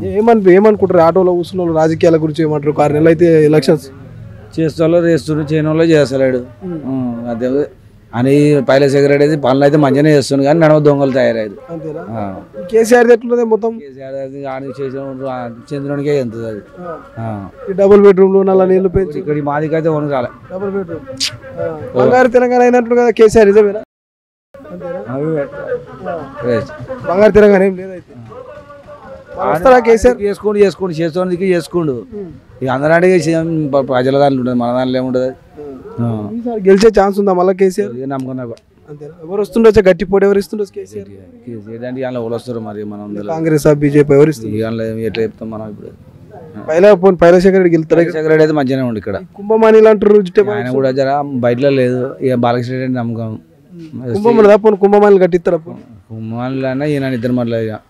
ఏమని ఏమనుకుంటారు ఆటోలో కూర్చున్న వాళ్ళు రాజకీయాల గురించి ఏమంటారు ఒక ఆరు నెలలు అయితే ఎలక్షన్స్ చేస్తూ చేస్తుండ్రు చేయని వాళ్ళు చేస్తలేడు ఉం, అదే అని పైల సెక్రటరీ అయితే పనులు అయితే మంచిగానే చేస్తుండు కానీ నడవ దొంగలు తయారయ్యారు అంతేనా ఆ. కేసీఆర్ ఎట్లున్నది మొత్తం కేసీఆర్ అది ఆడికి చేసిన చంద్రునికే ఎంత అది ఆ. ఈ డబుల్ బెడ్రూమ్లు నల్ల నీళ్లు పెంచి ఇక్కడ ఈ మాదికి అయితే వణుకు రాలే డబుల్ బెడ్రూమ్ బంగారు తెలంగాణ అయినట్లు కదా కేసీఆర్ నిజమేనా అంతేనా వేస్ట్. బంగారు తెలంగాణ ఏం లేదైతే వస్తారా కేసీఆర్ చేసుకోండి చేసుకోండి చేస్తోందుకు చేసుకోండు ఇక అందరూ సీఎం ప- ప్రజల దాంట్లో ఉంటుంది మన దాంట్లో ఏముంటుంది ఆ. ఈసారి గెలిచే ఛాన్స్ ఉందా మళ్ళీ కేసీఆర్ ఇక నమ్మకం నాకు అంతేనా ఎవరు వస్తుండొచ్చా గట్టి పోటీ ఎవరు ఇస్తుండొచ్చు కేసీఆర్ ఏంటంటే ఇవాళ ఎవరు వస్తారు మరి మనం కాంగ్రెస్ ఆ బీజేపీ ఎవరు ఇస్తుంది ఇవాళ ఎట్లా చెప్తాం మనం ఇప్పుడు పైలా పోనీ పైలశేఖర్ రెడ్డి గెలుతారా సెక్రటరీ అయితే మంచిగానే ఉండి ఇక్కడ కుంభమానిలు అంటారు జిట్టే ఆయన కూడా జర బయటలో లేదు ఇక బాలకృష్ణ రెడ్డి నమ్మకం కుంభమని పోనీ కుంభమానిలు కట్టిస్తారా పోనీ? కుమ్మాళ్ళైనా ఈయన ఇద్దరు మళ్ళీ ఇక